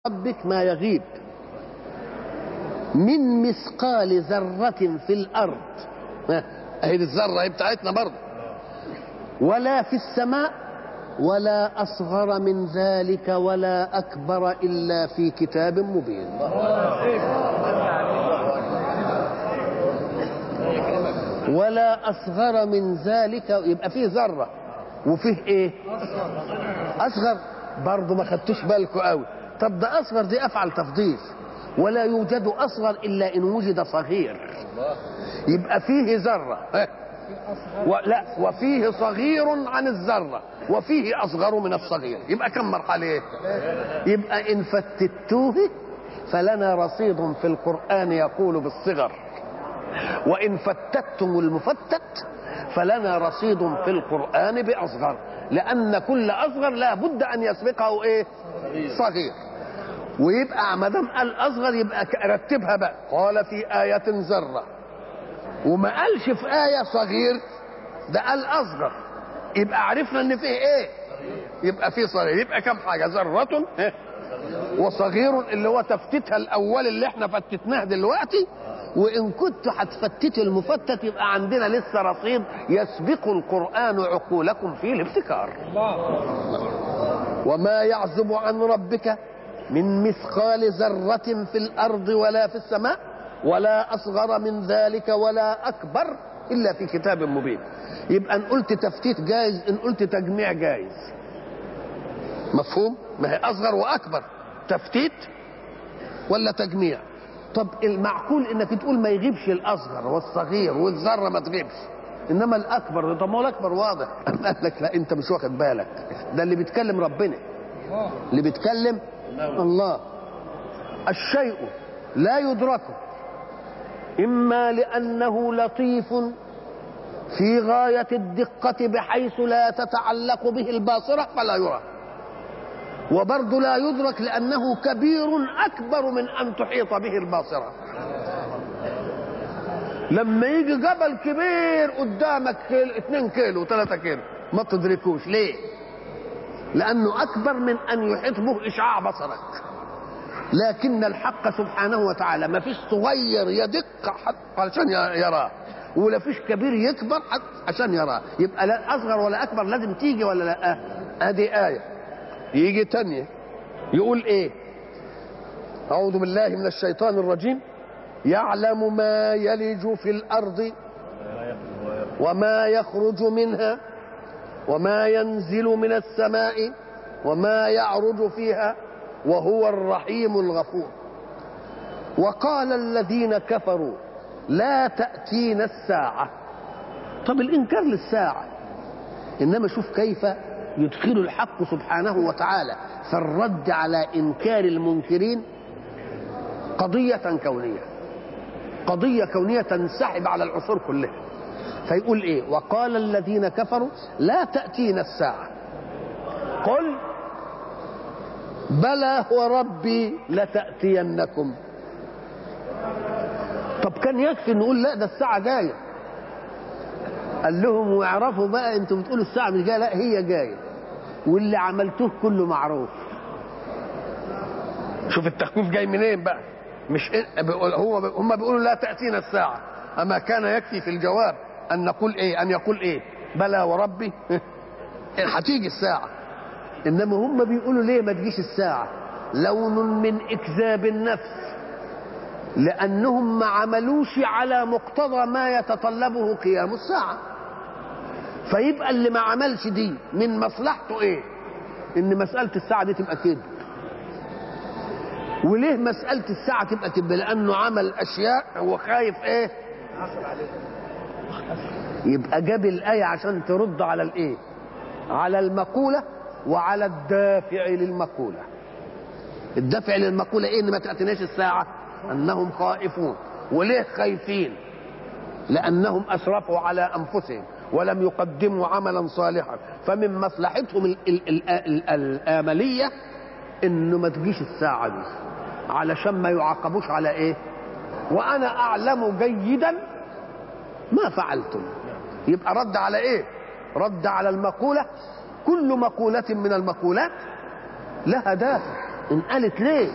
ربك ما يغيب من مثقال ذرة في الأرض ها، أهي الذرة هي بتاعتنا برضه ولا في السماء ولا أصغر من ذلك ولا أكبر إلا في كتاب مبين ولا أصغر من ذلك يبقى فيه ذرة وفيه إيه أصغر برضه ما خدتوش بالكم قوي طب ده أصغر دي أفعل تفضيل ولا يوجد أصغر إلا إن وجد صغير يبقى فيه ذرة ها. ولا وفيه صغير عن الذرة وفيه أصغر من الصغير يبقى كم مرحلة يبقى إن فتتوه فلنا رصيد في القرآن يقول بالصغر وإن فتتم المفتت فلنا رصيد في القرآن بأصغر لأن كل أصغر لا بد أن يسبقه إيه صغير ويبقى ما دام قال أصغر يبقى رتبها بقى قال في آية ذرة وما قالش في آية صغير ده قال أصغر يبقى عرفنا إن فيه إيه يبقى فيه صغير يبقى كم حاجة ذرة إيه؟ وصغير اللي هو تفتيتها الأول اللي احنا فتتناه دلوقتي وإن كنت هتفتتوا المفتت يبقى عندنا لسه رصيد يسبق القرآن عقولكم فيه الابتكار وما يعزب عن ربك من مثقال ذرة في الأرض ولا في السماء ولا أصغر من ذلك ولا أكبر إلا في كتاب مبين يبقى إن قلت تفتيت جايز إن قلت تجميع جايز مفهوم ما هي أصغر وأكبر تفتيت ولا تجميع طب المعقول انك تقول ما يغيبش الاصغر والصغير والذره ما تغيبش انما الاكبر طب ما هو الاكبر واضح قال لك لا انت مش واخد بالك ده اللي بيتكلم ربنا اللي بيتكلم الله الشيء لا يدرك اما لانه لطيف في غايه الدقه بحيث لا تتعلق به الباصره فلا يرى وبرضه لا يدرك لأنه كبير أكبر من أن تحيط به الباصرة لما يجي جبل كبير قدامك كيلو 2 كيلو 3 كيلو ما تدركوش ليه لأنه أكبر من أن يحيط به إشعاع بصرك لكن الحق سبحانه وتعالى ما فيش صغير يدق علشان يراه ولا فيش كبير يكبر عشان يراه يبقى لا أصغر ولا أكبر لازم تيجي ولا لا أدي آية يجي تانية يقول ايه اعوذ بالله من الشيطان الرجيم يعلم ما يلج في الارض وما يخرج منها وما ينزل من السماء وما يعرج فيها وهو الرحيم الغفور وقال الذين كفروا لا تأتينا الساعة طب الإنكار للساعة إنما شوف كيف يدخل الحق سبحانه وتعالى في الرد على انكار المنكرين قضيه كونيه قضيه كونيه تنسحب على العصور كلها فيقول ايه وقال الذين كفروا لا تاتينا الساعه قل بلى وربي لتاتينكم طب كان يكفي نقول لا ده الساعه جايه قال لهم واعرفوا بقى انتوا بتقولوا الساعه مش جايه لا هي جايه واللي عملتوه كله معروف شوف التخويف جاي منين بقى مش هو هم بيقولوا لا تاتينا الساعه اما كان يكفي في الجواب ان نقول ايه ان يقول ايه بلى وربي هتيجي الساعه انما هم بيقولوا ليه ما تجيش الساعه لون من اكذاب النفس لانهم ما عملوش على مقتضى ما يتطلبه قيام الساعه فيبقى اللي ما عملش دي من مصلحته ايه ان مساله الساعه دي تبقى كده وليه مساله الساعه تبقى تبقى لانه عمل اشياء هو خايف ايه يبقى جاب الايه عشان ترد على الايه على المقوله وعلى الدافع للمقوله الدافع للمقوله ايه ان ما تاتيناش الساعه انهم خائفون وليه خايفين لانهم اسرفوا على انفسهم ولم يقدموا عملا صالحا فمن مصلحتهم ال ال ال ال الآملية انه ما تجيش الساعة دي علشان ما يعاقبوش على ايه وانا اعلم جيدا ما فعلتم يبقى رد على ايه رد على المقولة كل مقولة من المقولات لها دافع ان قالت ليه